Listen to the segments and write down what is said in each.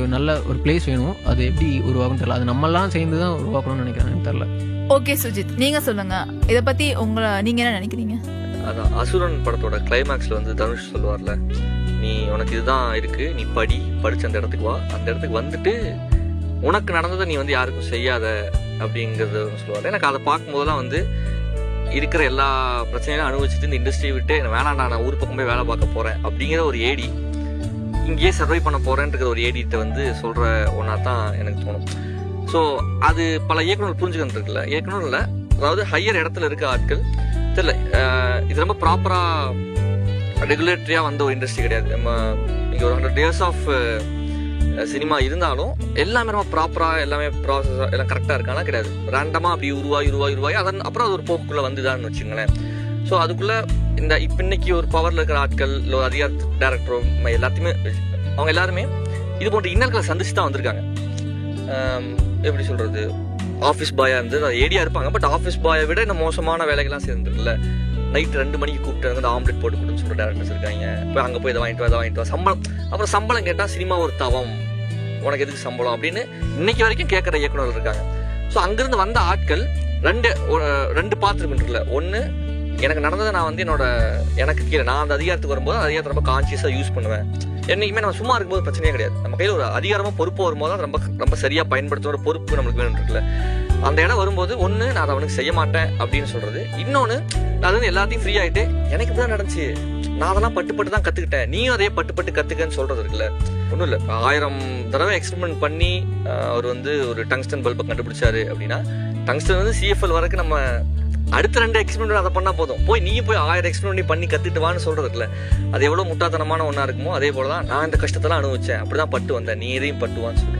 நல்ல ஒரு பிளேஸ் வேணும் அது எப்படி உருவாகும் தெரியல அது நம்மலாம் சேர்ந்து தான் உருவாக்கணும்னு நினைக்கிறேன் எனக்கு தெரியல ஓகே சுஜித் நீங்க சொல்லுங்க இத பத்தி உங்களை நீங்க என்ன நினைக்கிறீங்க அதான் அசுரன் படத்தோட கிளைமேக்ஸ்ல வந்து தனுஷ் சொல்லுவார்ல நீ உனக்கு இதுதான் இருக்கு நீ படி படிச்சு அந்த இடத்துக்கு வா அந்த இடத்துக்கு வந்துட்டு உனக்கு நடந்ததை நீ வந்து யாருக்கும் செய்யாத அப்படிங்கறத சொல்லுவார் எனக்கு அதை பார்க்கும்போதெல்லாம் வந்து இருக்கிற எல்லா பிரச்சனையும் அனுபவிச்சுட்டு இந்த இண்டஸ்ட்ரியை விட்டு நான் வேணாண்டா நான் ஊர் பக்கம் போய் வேலை பார்க்க போறேன் அப்படிங்கிற ஒரு ஏடி இங்கேயே சர்வை பண்ண போறேன்ற ஒரு ஏடிட்ட வந்து சொல்ற ஒன்றா தான் எனக்கு தோணும் ஸோ அது பல இயக்குனர் புரிஞ்சுக்கிட்டு இருக்குல்ல இயக்குனர் இல்லை அதாவது ஹையர் இடத்துல இருக்க ஆட்கள் தெரியல அஹ் இது ரொம்ப ப்ராப்பரா ரெகுலேட்டரியா வந்த ஒரு இண்டஸ்ட்ரி கிடையாது நம்ம இங்க ஒரு ஹண்ட்ரட் இயர்ஸ் ஆஃப் சினிமா இருந்தாலும் எல்லாமே ரொம்ப ப்ராப்பரா எல்லாமே ப்ராசஸ் எல்லாம் கரெக்டா இருக்கானா கிடையாது ரேண்டமா அப்படி உருவாய் உருவாய் உருவாய் அதன் அப்புறம் அது ஒரு போக்குள்ள வந்துதான்னு வச்சுங்களேன் ஸோ அதுக்குள்ள இந்த இப்ப இன்னைக்கு ஒரு பவர்ல இருக்கிற ஆட்கள் இல்லை ஒரு அதிகார டேரக்டரோ எல்லாத்தையுமே அவங்க எல்லாருமே இது போன்ற இன்னல்களை சந்திச்சு தான் வந்திருக்காங்க ஆம், எப்படி சொல்றது ஆஃபீஸ் பாயா இருந்து அது ஏடியா இருப்பாங்க பட் ஆஃபீஸ் பாயை விட இந்த மோசமான வேலைகள்லாம் சேர்ந்துருக்குல்ல நைட் ரெண்டு மணிக்கு கூப்பிட்டு வந்து ஆம்லெட் போட்டு கொடுன்னு சொல்ற டேரக்டர்ஸ் இருக்காங்க போய் அங்கே போய் இதை வாங்கிட்டு வா இதை வாங்கிட்டு வா சம்பளம் அப்புறம் சம்பளம் கேட்டால் சினிமா ஒரு தவம் உனக்கு எதுக்கு சம்பளம் அப்படின்னு இன்னைக்கு வரைக்கும் கேட்குற இயக்குனர் இருக்காங்க ஸோ அங்கிருந்து வந்த ஆட்கள் ரெண்டு ஒரு- ரெண்டு பாத்திரம் இருக்குல்ல ஒன்று எனக்கு நடந்ததை நான் வந்து என்னோட எனக்கு கீழே நான் அந்த அதிகாரத்துக்கு வரும்போது அந்த அதிகாரத்தை ரொம்ப கான்சியஸாக யூஸ் பண்ணுவேன் என்னைக்குமே நம்ம சும்மா இருக்கும்போது பிரச்சனையே கிடையாது நம்ம கையில் ஒரு அதிகாரமும் பொறுப்பு வரும்போது அது ரொம்ப ரொம்ப சரியாக பயன்படுத்துகிற பொறுப்பு நம்மளுக்கு வேணும் இருக்குல்ல அந்த இடம் வரும்போது ஒன்று நான் அதை அவனுக்கு செய்ய மாட்டேன் அப்படின்னு சொல்றது இன்னொன்று நான் அது வந்து எல்லாத்தையும் ஃப்ரீ ஆயிட்டு எனக்கு இப்படி தான் நடந்துச்சு நான் அதெல்லாம் பட்டு பட்டு தான் கற்றுக்கிட்டேன் நீயும் அதே பட்டு பட்டு கற்றுக்கன்னு சொல்றது இருக்குல்ல ஒன்றும் இல்லை ஆயிரம் தடவை எக்ஸ்பெரிமெண்ட் பண்ணி ஆஹ், அவர் வந்து ஒரு டங்ஸ்டன் பல்பை கண்டுபிடிச்சாரு அப்படின்னா டங்ஸ்டன் வந்து சிஎஃப்எல் வரைக்கும் நம்ம அடுத்த ரெண்டு எக்ஸ்பெரிமெண்ட் அதை பண்ணா போதும் போய் நீயும் போய் ஆயிரம் எக்ஸ்பெரிமெண்ட் பண்ணி கத்துட்டு வான்னு சொல்றது இருக்குல்ல அது எவ்வளவு முட்டாத்தனமான ஒண்ணா இருக்குமோ அதே போல தான் நான் இந்த கஷ்டத்தெல்லாம் அனுபவிச்சேன் அப்படிதான் பட்டு வந்தேன் நீ எதையும் பட்டுவான்னு சொல்றது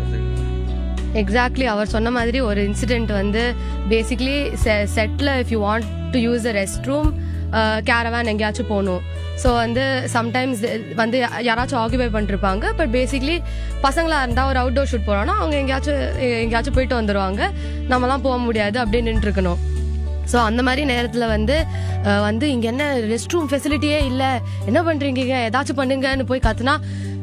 எக்ஸாக்ட்லி அவர் சொன்ன மாதிரி ஒரு இன்சிடென்ட் வந்து basically settle if you want to use a rest room caravan எங்கேயாச்சும் போகணும் ஸோ வந்து சம்டைம்ஸ் வந்து யாராச்சும் ஆக்குபை பண்ணிருப்பாங்க பட் பேசிக்லி பசங்களா இருந்தால் ஒரு அவுட்டோர் ஷூட் போகிறோன்னா அவங்க எங்கேயாச்சும் எ- எங்கேயாச்சும் போயிட்டு வந்துடுவாங்க நம்மலாம் போக முடியாது அப்படியே நின்று இருக்கணும் ஸோ அந்த மாதிரி நேரத்தில் வந்து அஹ், வந்து இங்கே என்ன ரெஸ்ட் ரூம் ஃபெசிலிட்டியே இல்லை என்ன பண்ணுறீங்க ஏதாச்சும் பண்ணுங்கன்னு போய் கத்துனா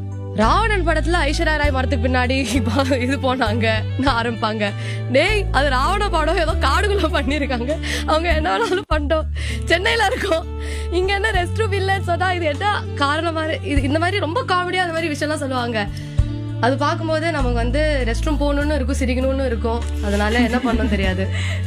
ராவணன் படத்துல ஐஸ்வர்யா ராய் மரத்துக்கு பின்னாடி பா- இது போனாங்க ஆரம்பிப்பாங்க டேய் அது ராவண படம் ஏதோ காடுகுள்ள பண்ணிருக்காங்க அவங்க என்ன வேணாலும் பண்ணிட்டோம் சென்னையில இருக்கோம் இங்க என்ன ரெஸ்ட் ரூம் இல்லைன்னு சொன்னா இது என்ன காரணமா இரு- இது இந்த மாதிரி ரொம்ப காமெடியா அந்த மாதிரி விஷயம்லாம் சொல்லுவாங்க அது பார்க்கும்போது நமக்கு வந்து ரெஸ்ட் ரூம் போகணும்னு இருக்கும் சிரிக்கணும்னு இருக்கும் அதனால என்ன பண்ணணும் தெரியாது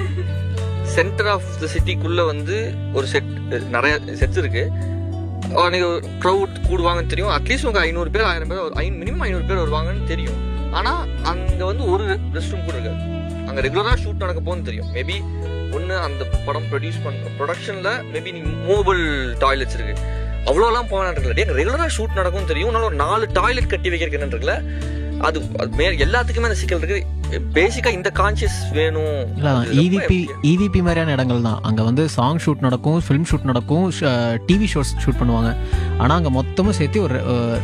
சென்டர் ஆஃப் த சிட்டிக்குள்ள வந்து ஒரு செட் நிறைய செட்ஸ் இருக்கு அன்னைக்கு க்ரௌட் கூடுவாங்கன்னு தெரியும் அட்லீஸ்ட் உங்க ஐநூறு பேர் ஆயிரம் பேர் ஒரு மினிமம் ஐநூறு பேர் வருவாங்கன்னு தெரியும் ஆனா அங்க வந்து ஒரு ரெஸ்ட் ரூம் கூட இருக்காது அங்க ரெகுலரா ஷூட் நடக்க போகுன்னு தெரியும் மேபி ஒன்று அந்த படம் ப்ரொடியூஸ் பண்ற ப்ரொடக்ஷன்ல மேபி நீ மூவபிள் டாய்லெட்ஸ் இருக்கு அவ்வளோலாம் போகலாம் இருக்குல்ல டே ரெகுலரா ஷூட் நடக்கும் தெரியும் உன்னால ஒரு நாலு டாய்லெட் கட்டி வைக்கிறதுக்கு என்ன இருக்குல்ல அது அது மே எல்லாத்துக்குமே அந்த சிக்கல் இருக்கு பேசிக்கா இந்த கான்சியஸ் வேணும் இல்லை அது ரொம்ப இவிபி இவிபி மாதிரியான இடங்கள் தான் அங்கே வந்து சாங் ஷூட் நடக்கும் ஃபிலிம் ஷூட் நடக்கும் டிவி ஷோஸ் ஷூட் பண்ணுவாங்க ஆனால் அங்கே மொத்தமும் சேர்த்து ஒரு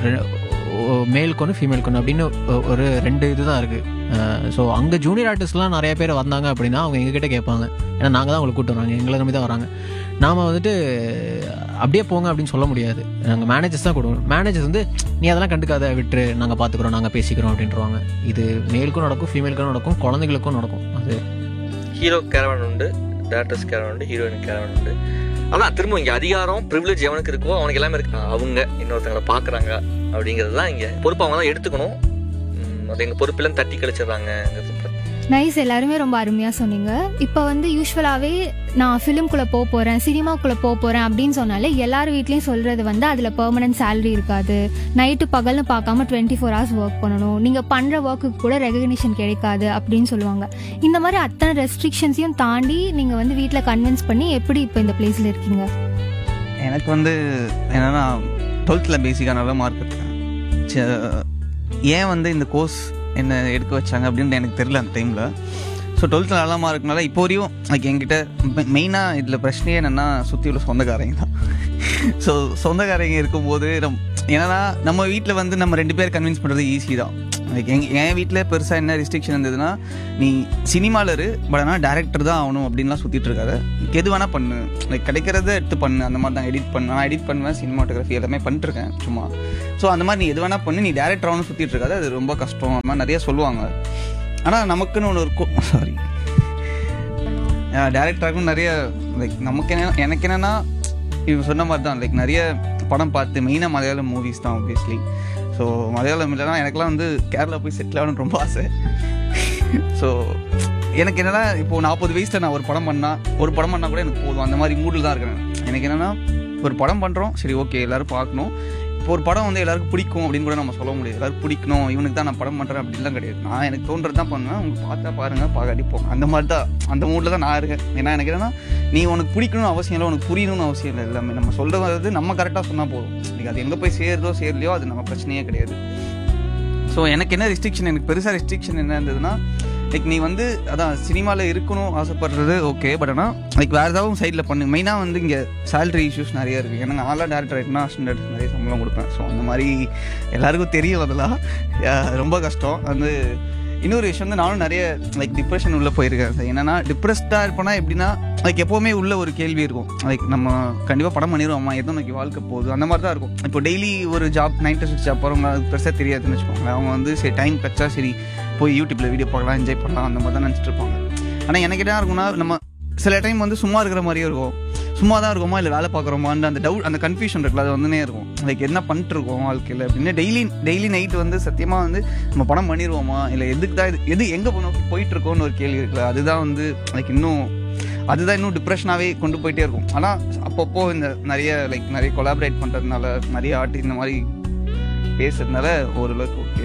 மேலுக்கு ஒன்று ஃபீமேலுக்கு ஒன்று அப்படின்னு ஒ- ஒரு ரெண்டு இது தான் இருக்குது ஸோ அங்கே ஜூனியர் ஆர்டிஸ்ட்லாம் நிறைய பேர் வந்தாங்க அப்படின்னா அவங்க எங்ககிட்ட கேட்பாங்க ஏன்னா நாங்கள் தான் அவங்களை கூட்டு வராங்க எங்களை நம்பி தான் வராங்க நாம் வந்துட்டு அப்படியே போங்க அப்படின்னு சொல்ல முடியாது நாங்கள் மேனேஜர்ஸ் தான் கொடுவோம் மேனேஜர்ஸ் வந்து நீ அதெல்லாம் கண்டுக்காத விட்டுரு நாங்கள் பார்த்துக்குறோம் நாங்கள் பேசிக்கிறோம் அப்படின்றவாங்க இது மேலுக்கும் நடக்கும் ஃபீமேலுக்கும் நடக்கும் குழந்தைகளுக்கும் நடக்கும் அது ஹீரோ கேரவன் உண்டு டேரக்டர்ஸ் கேரவன் உண்டு ஹீரோயின் கேரவன் உண்டு அதான் திரும்ப இங்க அதிகாரம் ப்ரிவிலேஜ் எவனுக்கு இருக்கோ அவனுக்கு எல்லாமே இருக்கு அவங்க இன்னொருத்தங்களை பாக்குறாங்க அப்படிங்கிறது தான் இங்க பொறுப்பு அவங்க தான் எடுத்துக்கணும் உம், அது எங்க பொறுப்பிலும் தட்டி கழிச்சிடுறாங்க நைஸ் எல்லாருமே ரொம்ப அருமையாக சொன்னீங்க இப்போ வந்து யூஸ்வலாகவே நான் ஃபிலிம்குள்ளே போக போகிறேன் சினிமாக்குள்ளே போக போகிறேன் அப்படின்னு சொன்னாலே எல்லார் வீட்லேயும் சொல்கிறது வந்து அதில் பெர்மனன்ட் சேலரி இருக்காது நைட்டு பகல்னு பார்க்காம டுவெண்ட்டி ஃபோர் ஹவர்ஸ் ஒர்க் பண்ணணும் நீங்கள் பண்ணுற ஒர்க்குக்கு கூட ரெகக்னிஷன் கிடைக்காது அப்படின்னு சொல்லுவாங்க இந்த மாதிரி அத்தனை ரெஸ்ட்ரிக்ஷன்ஸையும் தாண்டி நீங்கள் வந்து வீட்டில் கன்வின்ஸ் பண்ணி எப்படி இப்போ இந்த பிளேஸில் இருக்கீங்க எனக்கு வந்து என்னன்னா டுவெல்த்தில் பேசிக்காக நல்ல மார்க் எடுத்தேன் ச- ஏன் வந்து இந்த கோர்ஸ் என்ன எடுக்க வச்சாங்க அப்படின்னு எனக்கு தெரியல அந்த டைமில் ஸோ டுவெல்த்தில் நல்ல மார்க்னால இப்போ வரையும் லைக் என்கிட்ட மெயினாக இதில் பிரச்சனையே என்னென்னா சுற்றி உள்ள சொந்தக்காரங்க தான் ஸோ சொந்தக்காரங்க இருக்கும்போது நம் என்னன்னா நம்ம வீட்டில் வந்து நம்ம ரெண்டு பேர் கன்வின்ஸ் பண்ணுறது ஈஸி தான் லைக் எங் என் வீட்டில் பெருசாக என்ன ரெஸ்ட்ரிக்ஷன் இருந்ததுன்னா நீ சினிமாவில் இரு பட் ஆனால் டேரக்டர் தான் ஆகணும் அப்படின்லாம் சுற்றிட்டு இருக்காத எது வேணால் பண்ணு லைக் கிடைக்கிறத எடுத்து பண்ணு அந்த மாதிரி தான் எடிட் பண்ணு நான் எடிட் பண்ணுவேன் சினிமாட்டோகிராஃபி எல்லாமே பண்ணிட்டுருக்கேன் சும்மா ஸோ அந்த மாதிரி நீ எது வேணால் பண்ணு நீ டேரக்டர் ஆகணும் சுற்றிட்டு இருக்காது அது ரொம்ப கஷ்டம் அந்த மாதிரி நிறைய சொல்லுவாங்க ஆனால் நமக்குன்னு ஒன்று இருக்கும் சாரி டேரக்டராகவும் நிறைய லைக் நமக்கு என்ன எனக்கு என்னென்னா இவங்க சொன்ன மாதிரி தான் லைக் நிறைய படம் பார்த்து மெயினாக மலையாளம் மூவிஸ் தான் ஆப்வியஸ்லி ஸோ மலையாளம் இல்லைனா எனக்குலாம் வந்து கேரளா போய் செட்டில் ஆகணும்னு ரொம்ப ஆசை ஸோ எனக்கு என்னன்னா இப்போ நாற்பது வயசில் நான் ஒரு படம் பண்ணால் ஒரு படம் பண்ணால் கூட எனக்கு போதும் அந்த மாதிரி மூடில் தான் இருக்கிறேன் எனக்கு என்னென்னா ஒரு படம் பண்ணுறோம் சரி ஓகே எல்லோரும் பார்க்கணும் இப்போ ஒரு படம் வந்து எல்லாருக்கும் பிடிக்கும் அப்படின்னு கூட நம்ம சொல்ல முடியாது எல்லாருக்கும் பிடிக்கணும் இவனுக்கு தான் நான் படம் பண்ணுறேன் அப்படிலாம் கிடையாது நான் எனக்கு தோன்றது தான் பண்ணுவேன் உங்களுக்கு பார்த்தா பாருங்க பார்க்காட்டி போங்க அந்த மாதிரி தான் அந்த மூடில் தான் நான் இருக்கேன் ஏன்னா எனக்கு என்னன்னா நீ உனக்கு பிடிக்கணும்னு அவசியம் இல்லை உனக்கு புரியணும்னு அவசியம் இல்லை எல்லாமே நம்ம சொல்கிறது நம்ம கரெக்டாக சொன்னால் போதும் நீங்க அது எங்கே போய் சேருதோ சேரலையோ அது நம்ம பிரச்சனையே கிடையாது ஸோ எனக்கு என்ன ரெஸ்ட்ரிக்ஷன் எனக்கு பெருசாக ரெஸ்ட்ரிக்ஷன் என்ன இருந்ததுன்னா லைக் நீ வந்து அதான் சினிமாவில் இருக்கணும் ஆசைப்படுறது ஓகே பட் ஆனால் லைக் வேறு ஏதாவது சைடில் பண்ணு மெயினாக வந்து இங்கே சேலரி இஷ்யூஸ் நிறைய இருக்குது ஏன்னா நான்லாம் டேரக்டர் ஆகிட்டுனா அசிஸ்டன்ட் நிறைய சம்பளம் கொடுப்பேன் ஸோ அந்த மாதிரி எல்லாருக்கும் தெரியும் அதெல்லாம் Yeah, ரொம்ப கஷ்டம் வந்து இன்னொரு விஷயம் வந்து நானும் நிறைய லைக் டிப்ரெஷன் உள்ளே போயிருக்கேன் சார் என்னன்னா டிப்ரெஸ்டாக இருப்பேனா எப்படின்னா லைக் எப்போவுமே உள்ள ஒரு கேள்வி இருக்கும் லைக் நம்ம கண்டிப்பாக படம் பண்ணிடுவோம்மா எதோ நோக்கி வாழ்க்கை போகுது அந்த மாதிரி தான் இருக்கும் இப்போ டெய்லி ஒரு job nine to six job போகிறவங்க அது பெருசாக தெரியாதுன்னு வச்சுக்கோங்களேன் அவங்க வந்து சரி டைம் கச்சா சரி போய் யூடியூப்ல வீடியோ பார்க்கலாம் என்ஜாய் பண்ணலாம் அந்த மாதிரி தான் நினச்சிட்டு இருப்பாங்க ஆனால் எனக்கு என்ன இருக்கும்னா நம்ம சில டைம் வந்து சும்மா இருக்கிற மாதிரியே இருக்கும் சும்மா தான் இருக்குமா இல்லை வேலை பார்க்குறோமான்னு அந்த டவுட் அந்த கன்ஃபியூஷன் இருக்குல்ல அது வந்துனே இருக்கும் லைக் என்ன பண்ணிட்டு இருக்கோம் வாழ்க்கையில் அப்படின்னு டெய்லி டெய்லி நைட் வந்து சத்தியமாக வந்து நம்ம படம் பண்ணிடுவோமா இல்லை எதுக்கு தான் இது எது எங்கே நோக்கி போயிட்டு இருக்கோம்னு ஒரு கேள்வி இருக்குல்ல அதுதான் வந்து லைக் இன்னும் அதுதான் இன்னும் டிப்ரெஷனாகவே கொண்டு போயிட்டே இருக்கும் ஆனால் அப்பப்போ இந்த நிறைய லைக் நிறைய கொலாபரேட் பண்ணுறதுனால நிறைய ஆர்ட் இந்த மாதிரி பேசுறதுனால ஓரளவுக்கு ஓகே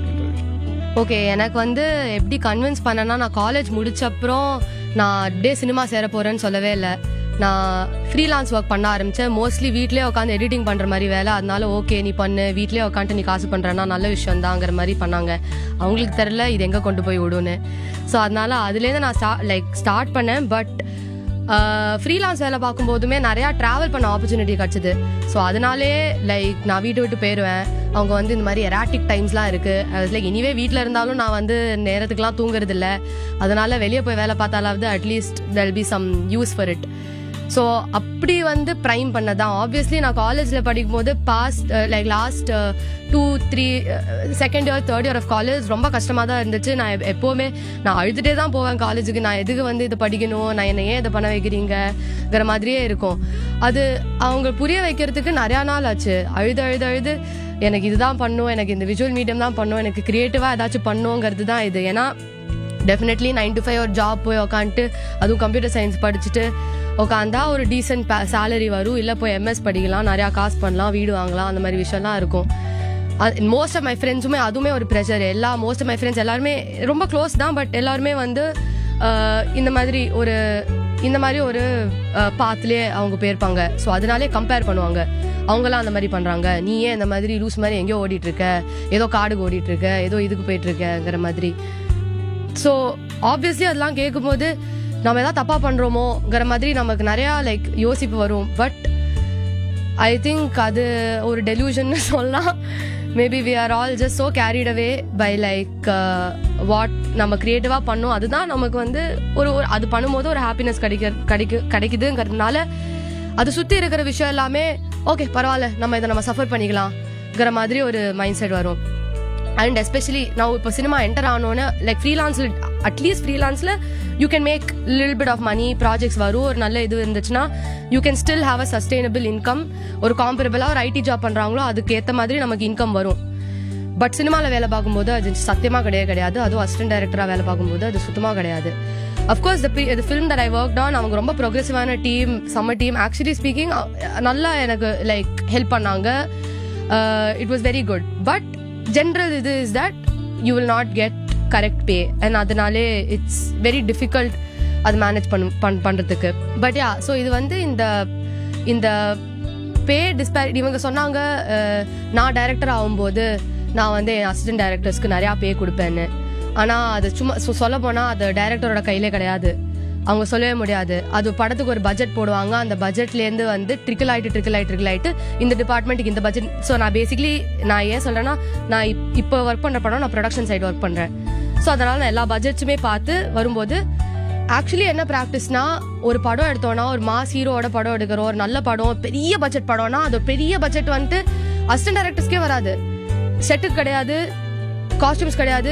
ஓகே எனக்கு வந்து எப்படி கன்வின்ஸ் பண்ணேன்னா நான் காலேஜ் முடிச்சப்புறம் நான் அப்படியே சினிமா சேர போறேன்னு சொல்லவே இல்லை நான் ஃப்ரீலான்ஸ் ஒர்க் பண்ண ஆரம்பிச்சேன் மோஸ்ட்லி வீட்லயே உட்காந்து எடிட்டிங் பண்ற மாதிரி வேலை அதனால ஓகே நீ பண்ணு வீட்லயே உட்காந்து நீ காசு பண்றேன்னா நல்ல விஷயம் தாங்கிற மாதிரி பண்ணாங்க அவங்களுக்கு தெரியல இது எங்க கொண்டு போய் விடுன்னு ஸோ அதனால அதுலேருந்து நான் ஸ்டா லைக் ஸ்டார்ட் பண்ணேன் பட் ஃப்ரீலான்ஸ் வேலை பார்க்கும்போதுமே நிறையா ட்ராவல் பண்ண ஆப்பர்ச்சுனிட்டி கிடச்சிது ஸோ அதனாலே லைக் நான் வீட்டை விட்டு போயிடுவேன் அவங்க வந்து இந்த மாதிரி எராட்டிக் டைம்ஸ்லாம் இருக்குது லைக் இனிவே வீட்டில் இருந்தாலும் நான் வந்து நேரத்துக்குலாம் தூங்குறது இல்ல அதனால வெளியே போய் வேலை பார்த்தாலாவது at least there'll be some use for it so அப்படி வந்து ப்ரைம் பண்ணதான் ஆப்வியஸ்லி நான் காலேஜில் படிக்கும்போது past like last two three second year third year of college ரொம்ப கஷ்டமாக தான் இருந்துச்சு நான் எப்- எப்போவுமே நான் அழுதுகிட்டே தான் போவேன் காலேஜுக்கு நான் எதுக்கு வந்து இது படிக்கணும் நான் என்ன ஏன் இதை பண்ண வைக்கிறீங்கிற மாதிரியே இருக்கும் அது அவங்க புரிய வைக்கிறதுக்கு நிறையா நாள் ஆச்சு அழுது அழுது அழுது எனக்கு இதுதான் பண்ணும் எனக்கு இந்த விஜுவல் மீடியம் தான் பண்ணும் எனக்கு க்ரியேட்டிவாக ஏதாச்சும் பண்ணுங்கிறது தான் இது ஏன்னா டெஃபினெட்லி நைன் டு ஃபைவ் ஒரு ஜாப் போய் உக்காந்துட்டு அதுவும் கம்ப்யூட்டர் சயின்ஸ் படிச்சுட்டு உட்காந்தா ஒரு டீசென்ட் சேலரி வரும் இல்லை போய் எம்எஸ் படிக்கலாம் நிறையா காசு பண்ணலாம் வீடு வாங்கலாம் அந்த மாதிரி விஷயம்லாம் இருக்கும் மோஸ்ட் ஆஃப் மை ஃப்ரெண்ட்ஸுமே அதுவுமே ஒரு ப்ரெஷர் எல்லா மோஸ்ட் ஆஃப் மை ஃப்ரெண்ட்ஸ் எல்லாருமே ரொம்ப க்ளோஸ் தான் பட் எல்லாருமே வந்து அஹ், இந்த மாதிரி ஒரு இந்த மாதிரி ஒரு பாத்துலேயே அவங்க போயிருப்பாங்க ஸோ அதனாலே கம்பேர் பண்ணுவாங்க அவங்களாம் அந்த மாதிரி பண்றாங்க நீ ஏன் இந்த மாதிரி லூஸ் மாதிரி எங்கேயோ ஓடிட்டு இருக்க ஏதோ காடுக்கு ஓடிட்டு இருக்க ஏதோ இதுக்கு போயிட்டு இருக்கங்கிற மாதிரி ஸோ ஆப்வியஸ்லி அதெல்லாம் கேட்கும்போது நம்ம ஏதாவது தப்பா பண்றோமோங்கிற மாதிரி நமக்கு நிறையா லைக் யோசிப்பு வரும் பட் ஐ திங்க் அது ஒரு டெலியூஷன் சொல்லலாம் maybe we are all just so carried away by like what நம்ம க்ரியேட்டிவாக பண்ணோம் அதுதான் நமக்கு வந்து ஒரு ஒரு அது பண்ணும்போது ஒரு ஹாப்பினஸ் கிடைக்க கிடைக்கு கிடைக்குதுங்கிறதுனால அது சுற்றி இருக்கிற விஷயம் எல்லாமே ஓகே பரவாயில்ல நம்ம இதை நம்ம சஃபர் பண்ணிக்கலாம்ங்கிற மாதிரி ஒரு மைண்ட் செட் வரும் அண்ட் எஸ்பெஷலி நான் இப்போ சினிமா என்டர் ஆனோன்னு லைக் ஃப்ரீலான்ஸில் அட்லீஸ்ட் ஃப்ரீலான்ஸில் you can make lil bit of money projects வரும் ஒரு நல்ல இது இருந்துச்சுன்னா you can still have a sustainable income ஒரு காம்பரபிளாக ஒரு ஐடி ஜாப் பண்ணுறாங்களோ அதுக்கு ஏற்ற மாதிரி நமக்கு இன்கம் வரும் பட் சினிமாவில் வேலை பார்க்கும்போது அது சத்தியமாக கிடையாது கிடையாது அதுவும் அசிஸ்டன்ட் டைரக்டராக வேலை பார்க்கும்போது அது சுத்தமாக கிடையாது of course the film that I work on அவங்க ரொம்ப ப்ரோக்ரெசிவான டீம் செம்ம டீம் ஆக்சுவலி ஸ்பீக்கிங் நல்லா எனக்கு லைக் ஹெல்ப் பண்ணாங்க it was very good but general இது is that you will not get correct pay and அதனாலே இட்ஸ் வெரி டிஃபிகல்ட் அது மேனேஜ் பண்ண பண் பண்ணுறதுக்கு பட் யா ஸோ இது வந்து இந்த இந்த பே டிஸ்பேரிட்டி இவங்க சொன்னாங்க அஹ், நான் டைரக்டர் ஆகும்போது நான் வந்து என் அசிஸ்டன்ட் டைரக்டர்ஸ்க்கு நிறையா பே கொடுப்பேன்னு ஆனால் அது சும்மா சொல்ல போனால் அது டைரக்டரோட கையிலே கிடையாது அவங்க சொல்லவே முடியாது அது படத்துக்கு ஒரு பட்ஜெட் போடுவாங்க அந்த பட்ஜெட்லேருந்து வந்து ட்ரிக்கிள் ஆயிட்டு ட்ரிக்கிள் ஆயிட்டு ட்ரிக்கிள் ஆயிட்டு இந்த டிபார்ட்மெண்ட்டுக்கு இந்த பட்ஜெட் ஸோ நான் பேசிக்லி நான் ஏன் சொல்றேன்னா நான் இப்- இப்போ ஒர்க் பண்ற படம் நான் ப்ரொடக்ஷன் சைடு ஒர்க் பண்றேன் ஸோ அதனால நான் எல்லா பட்ஜெட்ஸுமே பார்த்து வரும்போது ஆக்சுவலி என்ன ப்ராக்டிஸ்னா ஒரு படம் எடுத்தோம்னா ஒரு மாஸ் ஹீரோட படம் எடுக்கிறோம் ஒரு நல்ல படம் பெரிய பட்ஜெட் படம்னா அது ஒரு பெரிய பட்ஜெட் வந்துட்டு அசிஸ்டன்ட் டைரக்டர்ஸ்க்கே வராது செட்டுக்கு கிடையாது காஸ்டியூம்ஸ் கிடையாது